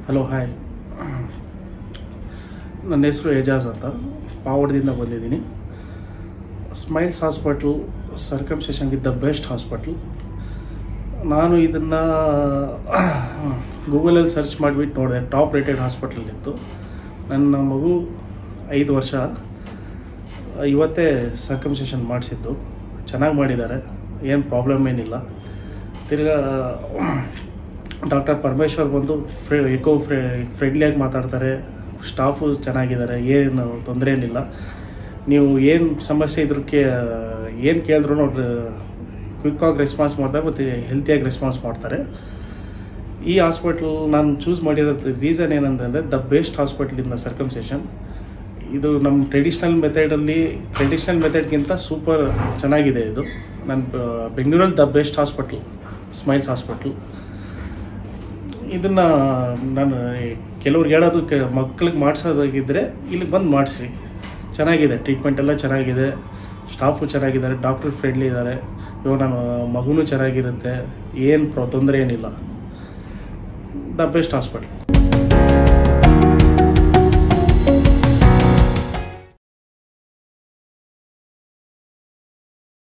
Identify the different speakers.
Speaker 1: hello hi ನನ್ನ ಹೆಸರು ಏಜಾಜ್ ಅಂತ ಪಾವಡದಿಂದ ಬಂದಿದ್ದೀನಿ ಸ್ಮೈಲ್ಸ್ ಹಾಸ್ಪಿಟ್ಲು ಸರ್ಕಮ್ಸೇಷನ್ಗೆ ದ ಬೆಸ್ಟ್ ಹಾಸ್ಪಿಟ್ಲ್ ನಾನು ಇದನ್ನು ಗೂಗಲಲ್ಲಿ ಸರ್ಚ್ ಮಾಡಿಬಿಟ್ಟು ನೋಡಿದೆ ಟಾಪ್ ರೇಟೆಡ್ ಹಾಸ್ಪಿಟ್ಲ್ ಇತ್ತು ನನ್ನ ಮಗು ಐದು ವರ್ಷ ಇವತ್ತೇ ಸರ್ಕಮ್ಸೇಷನ್ ಮಾಡಿಸಿದ್ದು ಚೆನ್ನಾಗಿ ಮಾಡಿದ್ದಾರೆ ಏನು ಪ್ರಾಬ್ಲಮ್ ಏನಿಲ್ಲ ತಿರ್ಗಾ ಡಾಕ್ಟರ್ ಪರಮೇಶ್ವರ್ ಬಂದು ಫ್ರೆ ಎಕೋ ಫ್ರೆ ಫ್ರೆಂಡ್ಲಿಯಾಗಿ ಮಾತಾಡ್ತಾರೆ ಸ್ಟಾಫು ಚೆನ್ನಾಗಿದ್ದಾರೆ ಏನು ತೊಂದರೆ ಏನಿಲ್ಲ ನೀವು ಏನು ಸಮಸ್ಯೆ ಇದ್ರಕ್ಕೆ ಏನು ಕೇಳಿದ್ರು ಅವ್ರು ಕ್ವಿಕ್ಕಾಗಿ ರೆಸ್ಪಾನ್ಸ್ ಮಾಡ್ತಾರೆ ಮತ್ತು ಹೆಲ್ತಿಯಾಗಿ ರೆಸ್ಪಾನ್ಸ್ ಮಾಡ್ತಾರೆ ಈ ಹಾಸ್ಪಿಟ್ಲ್ ನಾನು ಚೂಸ್ ಮಾಡಿರೋದು ರೀಸನ್ ಏನಂತಂದರೆ the best hospital in the circumcision ಇದು ನಮ್ಮ ಟ್ರೆಡಿಷ್ನಲ್ ಮೆಥಡಲ್ಲಿ ಟ್ರೆಡಿಷ್ನಲ್ ಮೆಥಡ್ಗಿಂತ ಸೂಪರ್ ಚೆನ್ನಾಗಿದೆ ಇದು ನನ್ನ ಬೆಂಗಳೂರಲ್ಲಿ the best hospital Smiles hospital ಇದನ್ನು ನಾನು ಕೆಲವ್ರಿಗೆ ಹೇಳೋದು ಕೆ ಮಕ್ಳಿಗೆ ಮಾಡಿಸೋದಾಗಿದ್ದರೆ ಇಲ್ಲಿಗೆ ಬಂದು ಮಾಡಿಸ್ರಿ ಚೆನ್ನಾಗಿದೆ ಟ್ರೀಟ್ಮೆಂಟ್ ಎಲ್ಲ ಚೆನ್ನಾಗಿದೆ ಸ್ಟಾಫು ಚೆನ್ನಾಗಿದ್ದಾರೆ ಡಾಕ್ಟ್ರು ಫ್ರೆಂಡ್ಲಿ ಇದ್ದಾರೆ ಇವಾಗ ನಾನು ಮಗುನೂ ಚೆನ್ನಾಗಿರುತ್ತೆ ಏನು ಪ್ರ ತೊಂದರೆ ಏನಿಲ್ಲ ದ ಬೆಸ್ಟ್ ಹಾಸ್ಪಿಟ್ಲ್